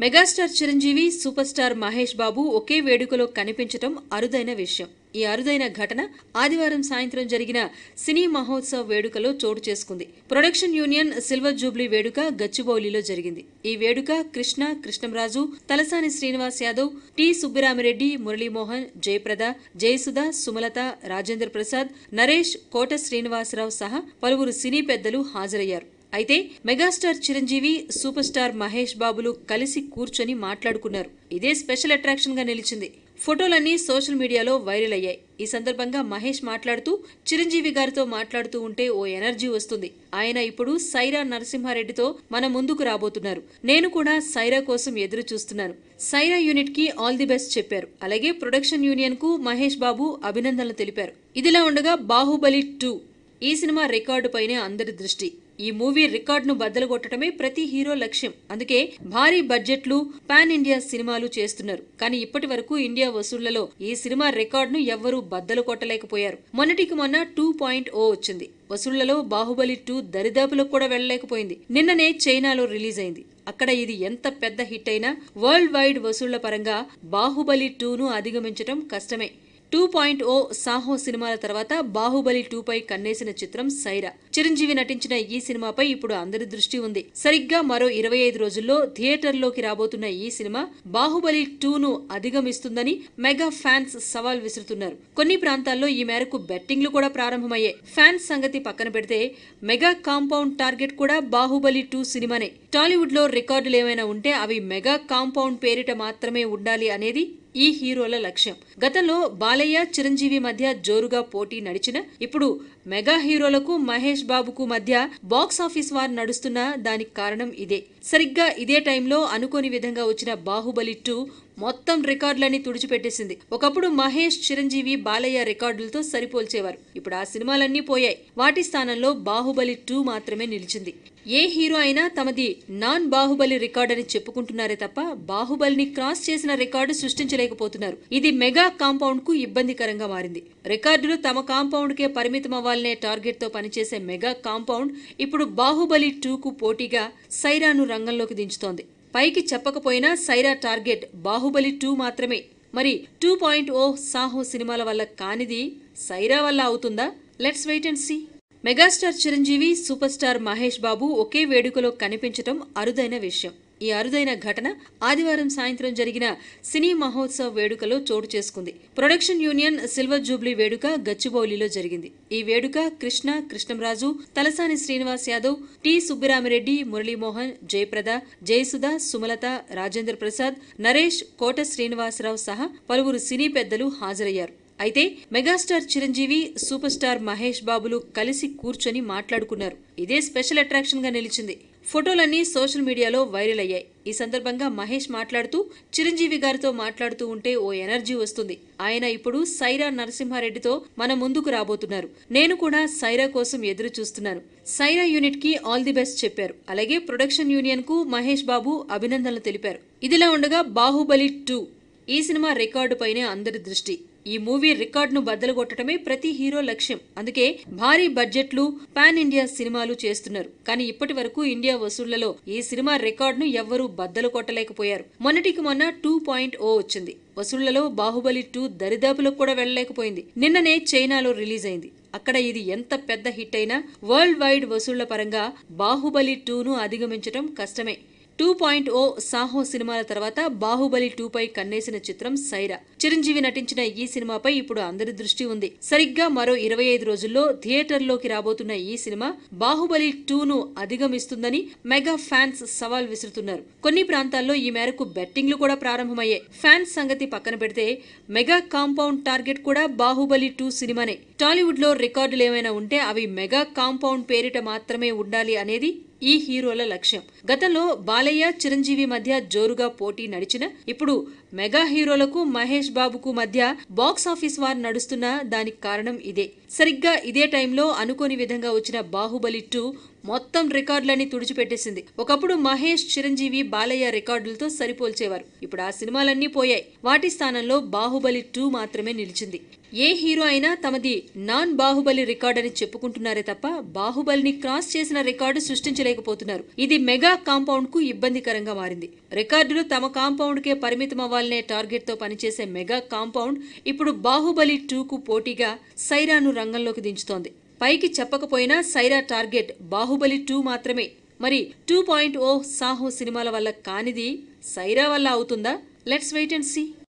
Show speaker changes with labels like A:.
A: megastar Chiranjeevi super star Mahesh Babu ఒకే వేడుకలో కనిపించటం అరుదైన విషయం ఈ అరుదైన ఘటన ఆదివారం సాయంత్రం జరిగిన సినీ మహోత్సవ్ వేడుకలో చోటు చేసుకుంది ప్రొడక్షన్ యూనియన్ సిల్వర్ జూబ్లీ వేడుక గచ్చిబౌలిలో జరిగింది ఈ వేడుక కృష్ణ కృష్ణంరాజు తలసాని శ్రీనివాస్ యాదవ్ టి సుబ్బిరామిరెడ్డి మురళీమోహన్ జయప్రద జయసుధ సుమలత రాజేంద్ర ప్రసాద్ నరేష్ కోట శ్రీనివాసరావు సహా పలువురు సినీ పెద్దలు హాజరయ్యారు అయితే megastar Chiranjeevi super star Mahesh బాబులు కలిసి కూర్చొని మాట్లాడుకున్నారు ఇదే స్పెషల్ అట్రాక్షన్ గా నిలిచింది ఫోటోలన్నీ సోషల్ మీడియాలో వైరల్ అయ్యాయి ఈ సందర్భంగా మహేష్ మాట్లాడుతూ చిరంజీవి గారితో మాట్లాడుతూ ఉంటే ఓ ఎనర్జీ వస్తుంది ఆయన ఇప్పుడు సైరా నరసింహారెడ్డితో మన ముందుకు రాబోతున్నారు నేను కూడా సైరా కోసం ఎదురు చూస్తున్నాను సైరా యూనిట్ కి ఆల్ ది బెస్ట్ చెప్పారు అలాగే ప్రొడక్షన్ యూనియన్ కు మహేష్ బాబు అభినందనలు తెలిపారు ఇదిలా ఉండగా బాహుబలి టూ ఈ సినిమా రికార్డు పైనే అందరి దృష్టి ఈ మూవీ రికార్డును బద్దలు కొట్టడమే ప్రతి హీరో లక్ష్యం అందుకే భారీ బడ్జెట్లు పాన్ ఇండియా సినిమాలు చేస్తున్నారు కానీ ఇప్పటి వరకు ఇండియా వసూళ్లలో ఈ సినిమా రికార్డును ఎవ్వరూ బద్దలు కొట్టలేకపోయారు మొన్నటికి మొన్న టూ పాయింట్ ఓ వచ్చింది వసూళ్లలో బాహుబలి టూ దరిదాపులకు కూడా వెళ్లలేకపోయింది నిన్ననే చైనాలో రిలీజ్ అయింది అక్కడ ఇది ఎంత పెద్ద హిట్ అయినా వరల్డ్ వైడ్ వసూళ్ల పరంగా బాహుబలి టూను అధిగమించడం కష్టమే టూ పాయింట్ ఓ సాహో సినిమాల తర్వాత బాహుబలి టూ పై కన్నేసిన చిత్రం సైరా చిరంజీవి నటించిన ఈ సినిమాపై ఇప్పుడు అందరి దృష్టి ఉంది సరిగ్గా మరో ఇరవై ఐదు రోజుల్లో థియేటర్లోకి రాబోతున్న ఈ సినిమా బాహుబలి టూను అధిగమిస్తుందని మెగా ఫ్యాన్స్ సవాల్ విసురుతున్నారు కొన్ని ప్రాంతాల్లో ఈ మేరకు బెట్టింగ్లు కూడా ప్రారంభమయ్యాయి ఫ్యాన్స్ సంగతి పక్కన పెడితే మెగా కాంపౌండ్ టార్గెట్ కూడా బాహుబలి టూ సినిమానే టాలీవుడ్ లో రికార్డులు ఏమైనా ఉంటే అవి మెగా కాంపౌండ్ పేరిట మాత్రమే ఉండాలి అనేది ఈ హీరోల లక్ష్యం గతంలో బాలయ్య చిరంజీవి మధ్య జోరుగా పోటీ నడిచిన ఇప్పుడు మెగా హీరోలకు మహేష్ బాబుకు మధ్య బాక్స్ ఆఫీస్ వార్ నడుస్తున్న దానికి కారణం ఇదే సరిగ్గా ఇదే టైంలో అనుకోని విధంగా వచ్చిన బాహుబలి టూ మొత్తం రికార్డులన్నీ తుడిచిపెట్టేసింది ఒకప్పుడు మహేష్ చిరంజీవి బాలయ్య రికార్డులతో సరిపోల్చేవారు ఇప్పుడు ఆ సినిమాలన్నీ పోయాయి వాటి స్థానంలో బాహుబలి టూ మాత్రమే నిలిచింది ఏ హీరో అయినా తమది నాన్ బాహుబలి రికార్డ్ అని చెప్పుకుంటున్నారే తప్ప బాహుబలిని క్రాస్ చేసిన రికార్డు సృష్టించలేకపోతున్నారు ఇది మెగా కాంపౌండ్ కు ఇబ్బందికరంగా మారింది రికార్డులు తమ కాంపౌండ్ కే పరిమితం అవ్వాలనే టార్గెట్ తో పనిచేసే మెగా కాంపౌండ్ ఇప్పుడు బాహుబలి టూ కు పోటీగా సైరాను రంగంలోకి దించుతోంది పైకి చెప్పకపోయినా సైరా టార్గెట్ బాహుబలి టూ మాత్రమే మరి టూ పాయింట్ ఓ సాహో సినిమాల వల్ల కానిది సైరా వల్ల అవుతుందా let's wait and see megastar Chiranjeevi super star Mahesh Babu ఒకే వేడుకలో కనిపించటం అరుదైన విషయం ఈ అరుదైన ఘటన ఆదివారం సాయంత్రం జరిగిన సినీ మహోత్సవ్ వేడుకలో చోటు చేసుకుంది ప్రొడక్షన్ యూనియన్ సిల్వర్ జూబ్లీ వేడుక గచ్చిబౌలిలో జరిగింది ఈ వేడుక కృష్ణ కృష్ణంరాజు తలసాని శ్రీనివాస్ యాదవ్ టి సుబ్బిరామిరెడ్డి మురళీమోహన్ జయప్రద జయసుధ సుమలత రాజేంద్ర ప్రసాద్ నరేష్ కోట శ్రీనివాసరావు సహా పలువురు సినీ పెద్దలు హాజరయ్యారు అయితే megastar Chiranjeevi super star Mahesh బాబులు కలిసి కూర్చొని మాట్లాడుకున్నారు ఇదే స్పెషల్ అట్రాక్షన్ గా నిలిచింది ఫోటోలన్నీ సోషల్ మీడియాలో వైరల్ అయ్యాయి ఈ సందర్భంగా మహేష్ మాట్లాడుతూ చిరంజీవి గారితో మాట్లాడుతూ ఉంటే ఓ ఎనర్జీ వస్తుంది ఆయన ఇప్పుడు సైరా నరసింహారెడ్డితో మన ముందుకు రాబోతున్నారు నేను కూడా సైరా కోసం ఎదురు చూస్తున్నాను సైరా యూనిట్ కి ఆల్ ది బెస్ట్ చెప్పారు అలాగే ప్రొడక్షన్ యూనియన్ కు మహేష్ బాబు అభినందనలు తెలిపారు ఇదిలా ఉండగా బాహుబలి టూ ఈ సినిమా రికార్డు పైనే అందరి దృష్టి ఈ మూవీ రికార్డును బద్దలు కొట్టడమే ప్రతి హీరో లక్ష్యం అందుకే భారీ బడ్జెట్లు పాన్ ఇండియా సినిమాలు చేస్తున్నారు కానీ ఇప్పటి వరకు ఇండియా వసూళ్లలో ఈ సినిమా రికార్డును ఎవ్వరూ బద్దలు కొట్టలేకపోయారు మొన్నటికి మొన్న టూ పాయింట్ ఓ వచ్చింది వసూళ్లలో బాహుబలి టూ దరిదాపులకు కూడా వెళ్లలేకపోయింది నిన్ననే చైనాలో రిలీజ్ అయింది అక్కడ ఇది ఎంత పెద్ద హిట్ అయినా వరల్డ్ వైడ్ వసూళ్ల పరంగా బాహుబలి టూను అధిగమించడం కష్టమే టూ పాయింట్ ఓ సాహో సినిమాల తర్వాత బాహుబలి టూ పై కన్నేసిన చిత్రం సైరా చిరంజీవి నటించిన ఈ సినిమాపై ఇప్పుడు అందరి దృష్టి ఉంది సరిగ్గా మరో ఇరవై ఐదు రోజుల్లో థియేటర్లోకి రాబోతున్న ఈ సినిమా బాహుబలి టూను అధిగమిస్తుందని మెగా ఫ్యాన్స్ సవాల్ విసురుతున్నారు కొన్ని ప్రాంతాల్లో ఈ మేరకు బెట్టింగ్లు కూడా ప్రారంభమయ్యాయి ఫ్యాన్స్ సంగతి పక్కన పెడితే మెగా కాంపౌండ్ టార్గెట్ కూడా బాహుబలి టూ సినిమానే టాలీవుడ్ లో రికార్డులు ఏమైనా ఉంటే అవి మెగా కాంపౌండ్ పేరిట మాత్రమే ఉండాలి అనేది ఈ హీరోల లక్ష్యం గతంలో బాలయ్య చిరంజీవి మధ్య జోరుగా పోటీ నడిచిన ఇప్పుడు మెగా హీరోలకు మహేష్ బాబుకు మధ్య బాక్స్ ఆఫీస్ వార్ నడుస్తున్న దానికి కారణం ఇదే సరిగ్గా ఇదే టైంలో అనుకోని విధంగా వచ్చిన బాహుబలి టూ మొత్తం రికార్డులన్నీ తుడిచిపెట్టేసింది ఒకప్పుడు మహేష్ చిరంజీవి బాలయ్య రికార్డులతో సరిపోల్చేవారు ఇప్పుడు ఇప్పుడు ఆ సినిమాలన్నీ పోయాయి వాటి స్థానంలో బాహుబలి టూ మాత్రమే నిలిచింది ఏ హీరో అయినా తమది నాన్ బాహుబలి రికార్డ్ అని చెప్పుకుంటున్నారే తప్ప బాహుబలిని క్రాస్ చేసిన రికార్డు సృష్టించలేకపోతున్నారు ఇది మెగా కాంపౌండ్ కు ఇబ్బందికరంగా మారింది రికార్డులు తమ కాంపౌండ్ కే పరిమితం అవ్వాలనే టార్గెట్ తో పనిచేసే మెగా కాంపౌండ్ ఇప్పుడు బాహుబలి టూకు పోటీగా సైరాను రంగంలోకి దించుతోంది పైకి చెప్పకపోయినా సైరా టార్గెట్ బాహుబలి టూ మాత్రమే మరి టూ పాయింట్ ఓ సాహో సినిమాల వల్ల కానిది సైరా వల్ల అవుతుందా లెట్స్ వెయిట్ అండ్ సీ